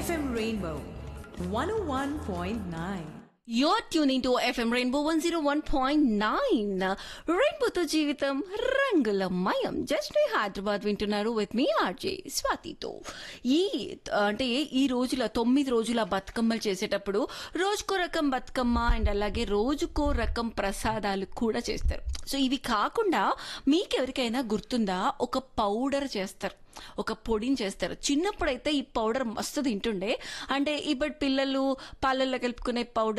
FM Rainbow 101.9. You're tuning to FM Rainbow 101.9 రెయిన్బోతో జీవితం రంగులమయం జస్ట్ హైదరాబాద్ వింటున్నారు విత్ మీ ఆర్జే స్వాతితో ఈ అంటే ఈ రోజుల తొమ్మిది రోజుల బతుకమ్మలు చేసేటప్పుడు రోజుకో రకం బతుకమ్మ అండ్ అలాగే రోజుకో రకం ప్రసాదాలు కూడా చేస్తారు సో ఇవి కాకుండా మీకెవరికైనా గుర్తుందా ఒక పౌడర్ చేస్తారు ఒక పొడిని చేస్తారు చిన్నప్పుడైతే ఈ పౌడర్ మస్తు తింటుండే అంటే ఇప్పుడు పిల్లలు పాలల్లో కలుపుకునే పౌడర్